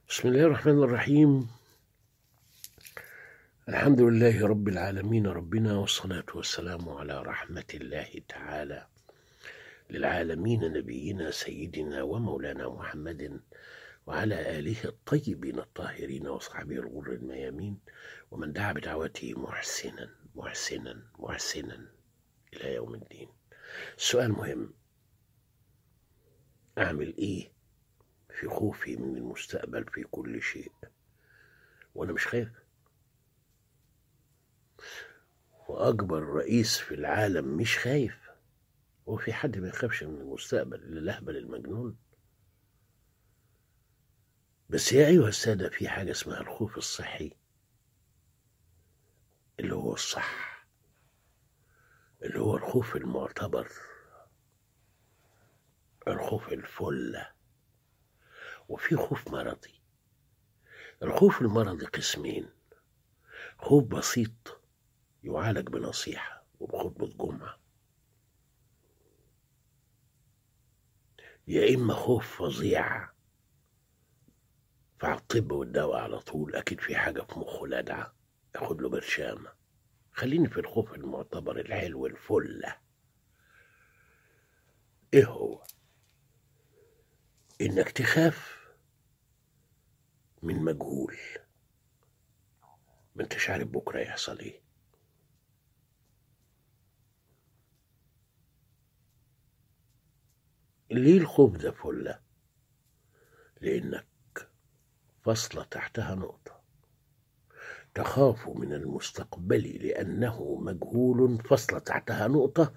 بسم الله الرحمن الرحيم الحمد لله رب العالمين ربنا والصلاة والسلام على رحمة الله تعالى للعالمين نبينا سيدنا ومولانا محمد وعلى آله الطيبين الطاهرين وصحبه الغر الميامين ومن دعا بدعوته محسنا محسنا محسنا إلى يوم الدين السؤال مهم أعمل إيه في خوفي من المستقبل في كل شيء وأنا مش خايف وأكبر رئيس في العالم مش خايف هو في حد ما يخافش من المستقبل إلا الأهبل المجنون بس يا أيها السادة في حاجة اسمها الخوف الصحي اللي هو الصح اللي هو الخوف المعتبر الخوف الفلة وفي خوف مرضي الخوف المرضي قسمين خوف بسيط يعالج بنصيحة وبخطبة جمعة يا إما خوف فظيع فعلى الطب والدواء على طول أكيد في حاجة في مخه لدعة ياخد له برشامة خليني في الخوف المعتبر الحلو الفلة إيه هو؟ إنك تخاف من مجهول ما انتش عارف بكرة يحصل إيه ليه الخوف ده فلة؟ لأنك فصل تحتها نقطة تخاف من المستقبل لأنه مجهول فصل تحتها نقطة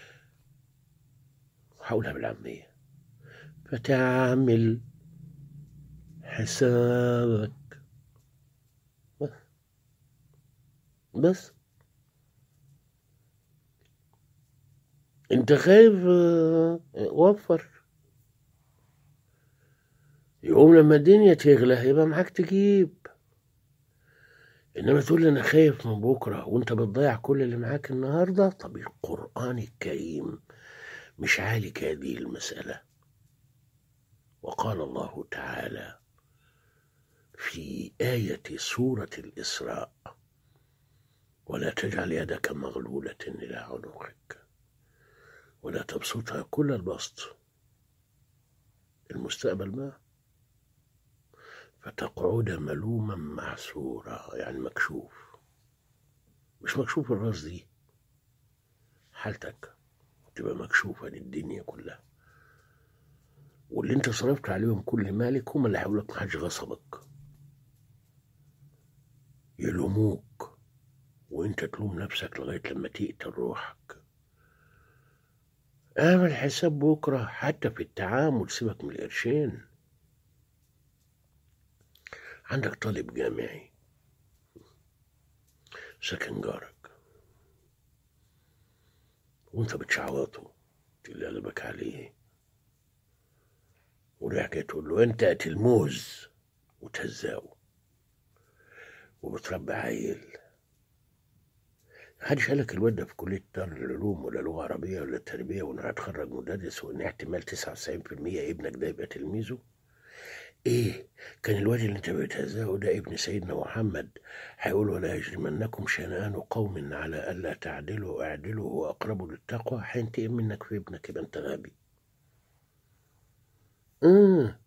حولها بالعامية فتعمل حسابك بس بس انت خايف آه، وفر يقوم لما الدنيا تغلى يبقى معاك تجيب انما تقول لي انا خايف من بكره وانت بتضيع كل اللي معاك النهارده طب القران الكريم مش عالج هذه المساله وقال الله تعالى في ايه سوره الاسراء ولا تجعل يدك مغلوله الى عنقك ولا تبسطها كل البسط المستقبل ما فتقعد ملوما محسورا يعني مكشوف مش مكشوف الراس دي حالتك تبقى مكشوفة للدنيا كلها واللي انت صرفت عليهم كل مالك هم اللي هيقولك محدش غصبك يلوموك وانت تلوم نفسك لغاية لما تقتل روحك اعمل حساب بكرة حتى في التعامل سيبك من القرشين عندك طالب جامعي ساكن جارك وانت بتشعوطه تقول قلبك عليه ورجع تقول له انت تلموذ وتهزقه وبتربي عيل محدش قالك الواد ده في كلية دار العلوم ولا لغة عربية ولا تربية وانه هيتخرج مدرس وان احتمال تسعة وتسعين في المية ابنك ده يبقى تلميذه ايه كان الواد اللي انت بتهزقه ده ابن سيدنا محمد هيقول ولا يجرمنكم شنآن قوم على ألا تعدلوا اعدلوا هو أقرب للتقوى هينتقم منك في ابنك يبقى انت غبي آه.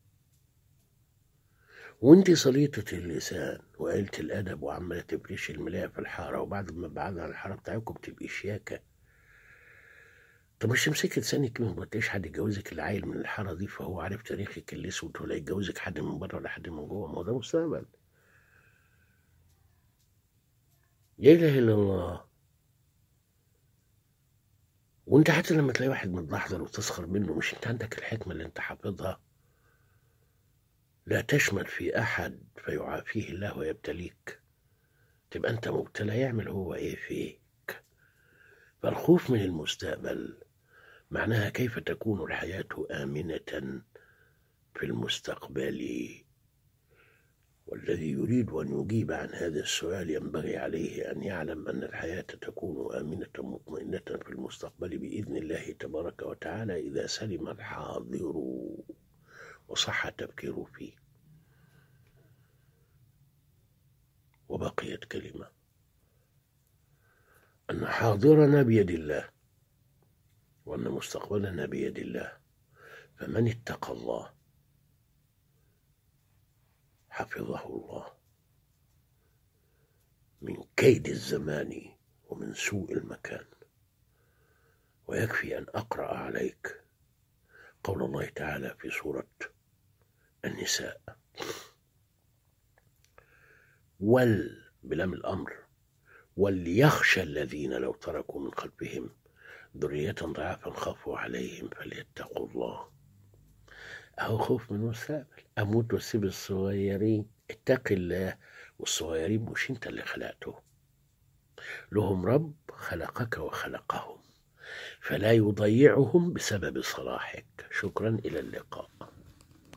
وانت صليطة اللسان وقلة الأدب وعمالة تبريش الملاية في الحارة وبعد ما بعدنا عن الحارة بتاعتكم تبقي شياكة طب مش تمسكي لسانك ما قلتليش حد يتجوزك العيل من الحارة دي فهو عارف تاريخك الأسود ولا يتجوزك حد من بره ولا حد من جوه ما هو ده مستقبل لا إله إلا الله وانت حتى لما تلاقي واحد متلحظر وتسخر منه مش انت عندك الحكمة اللي انت حافظها لا تشمل في أحد فيعافيه الله ويبتليك تبقى أنت مبتلى يعمل هو إيه فيك فالخوف من المستقبل معناها كيف تكون الحياة آمنة في المستقبل والذي يريد أن يجيب عن هذا السؤال ينبغي عليه أن يعلم أن الحياة تكون آمنة مطمئنة في المستقبل بإذن الله تبارك وتعالى إذا سلم الحاضر وصح التفكير فيه بقيت كلمة أن حاضرنا بيد الله وأن مستقبلنا بيد الله فمن اتقى الله حفظه الله من كيد الزمان ومن سوء المكان ويكفي أن أقرأ عليك قول الله تعالى في سورة النساء وال بلام الأمر وليخشى الذين لو تركوا من خلفهم ذرية ضعافا خافوا عليهم فليتقوا الله أهو خوف من المستقبل أموت واسيب الصغيرين اتق الله والصغيرين مش انت اللي خلقته لهم رب خلقك وخلقهم فلا يضيعهم بسبب صلاحك شكرا إلى اللقاء